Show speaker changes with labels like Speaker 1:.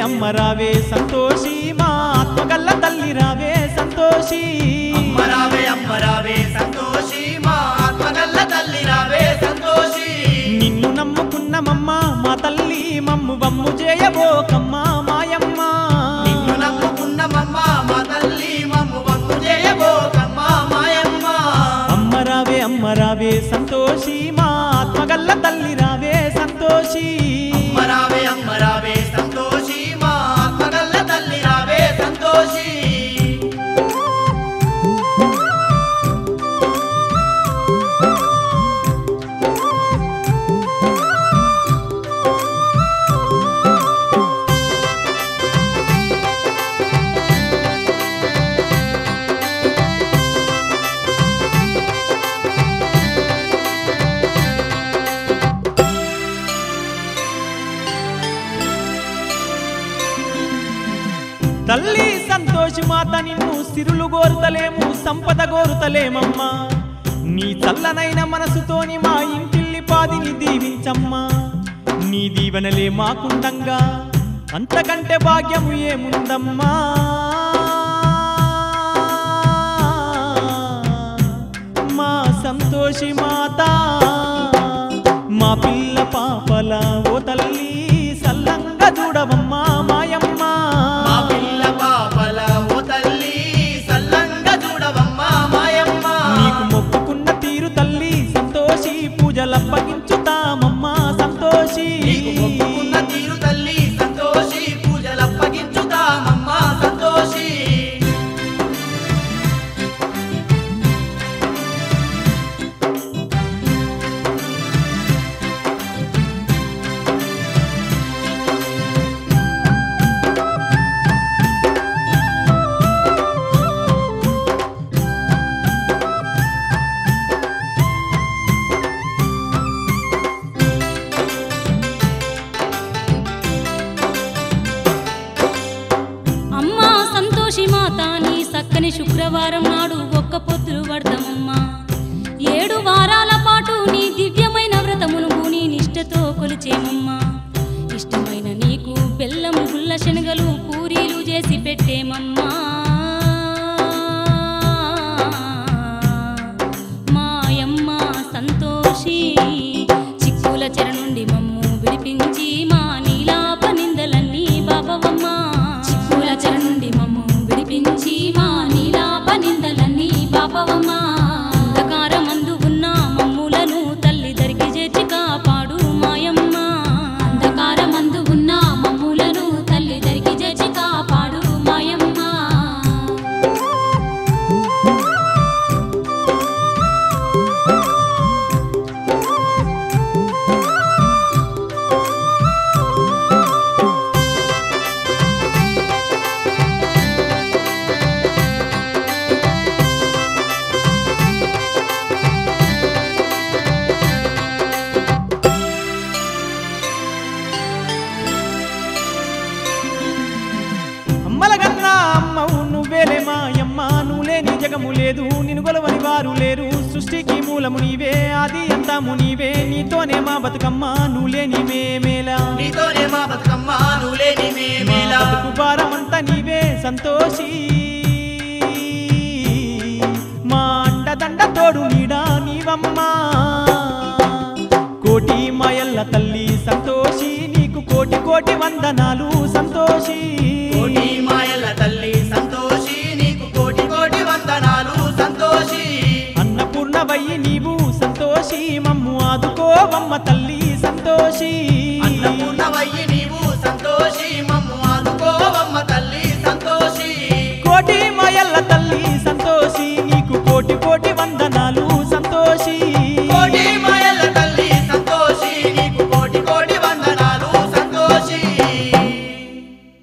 Speaker 1: అమ్మ రావే సంతోషి మా ఆత్మగల్ల తల్లి రావే సంతోషి
Speaker 2: అమ్మ రావే అమ్మ రావే సంతోషి మా ఆత్మగల్ల తల్లి రావే సంతోషి
Speaker 1: నిన్ను నమ్ముకున్నమమ్మ మా తల్లి మమ్ము వమ్ము చేయబోకమ్మ మాయమ్మ
Speaker 2: నిన్ను నమ్ముకున్నమమ్మ మా తల్లి మమ్ము వమ్ము చేయబోకమ్మ మాయమ్మ
Speaker 1: అమ్మ రావే అమ్మ రావే సంతోషి మా ఆత్మగల్ల తల్లి రావే సంతోషి
Speaker 2: అమ్మ రావే అమ్మ రావే సంతోషి మా ఆత్మగల్ల తల్లి రావే సంతోషి
Speaker 1: తల్లి సంతోషి మాత నిన్ను సిరులు గోరుతలేము సంపద గోరుతలేమమ్మా నీ చల్లనైన మనసుతోని మా ఇంటిల్లి పాదిని దీవించమ్మా నీ దీవెనలే మాకుండంగా అంతకంటే భాగ్యము ఏముందమ్మా మా సంతోషి మాత మా పిల్ల పాపల ఓ తల్లి సల్లంగా చూడవమ్మా మాయమ్మ
Speaker 2: మా పిల్ల పాపల ఓ తల్లి సల్లంగా చూడవమ్మ మాయమ్మ
Speaker 1: నీకు మొక్కుకున్న తీరు తల్లి సంతోషి పూజలప్పగించుతామమ్మా సంతోషి
Speaker 2: నీకు మొక్కుకున్న తీరు తల్లి సంతోషి పూజలప్పగించుతామమ్మ సంతోషి
Speaker 3: అమ్మా సంతోషి మాత నీ సక్కని శుక్రవారం నాడు ఒక్క పొద్దులు పడతామమ్మా ఏడు వారాల పాటు నీ దివ్యమైన వ్రతమును నీ నిష్టతో కొలిచేమమ్మా ఇష్టమైన నీకు బెల్లం గుల్ల శనగలు పూరీలు చేసి పెట్టేమమ్మా మాయమ్మ సంతోషి చిక్కుల చెర నుండి మమ్ము విడిపించి మా నీలాప నిందలన్నీ బాబవమ్మ చిక్కుల చెర నుండి మమ్ము విడిపించి మా నీలాప నిందలన్నీ బాబవమ్మ అంధకారమందు ఉన్న మమ్ములను తల్లి దరికి చేర్చి కాపాడు మాయమ్మ అంధకారమందు ఉన్న మమ్ములను తల్లి దరికి చేర్చి కాపాడు మాయమ్మ
Speaker 1: అమ్మలగన్నా అమ్మవు నువ్వేలే మాయమ్మ నువ్వు లేని జగము లేదు నిన్ను గొలవని వారు లేరు సృష్టికి మూలము నీవే ఆది అంతము నీవే నీతోనే మా బతుకమ్మ నువ్వు లేని మేమేలా
Speaker 2: నీతోనే మా బతుకమ్మ నువ్వు లేని
Speaker 1: మా
Speaker 2: మేమేలా
Speaker 1: బతుకు భారమంతా నీవే సంతోషి మా అండదండ తోడు నీడా నీవమ్మా కోటి మాయల్ల తల్లి సంతోషి నీకు కోటి కోటి వందనాలు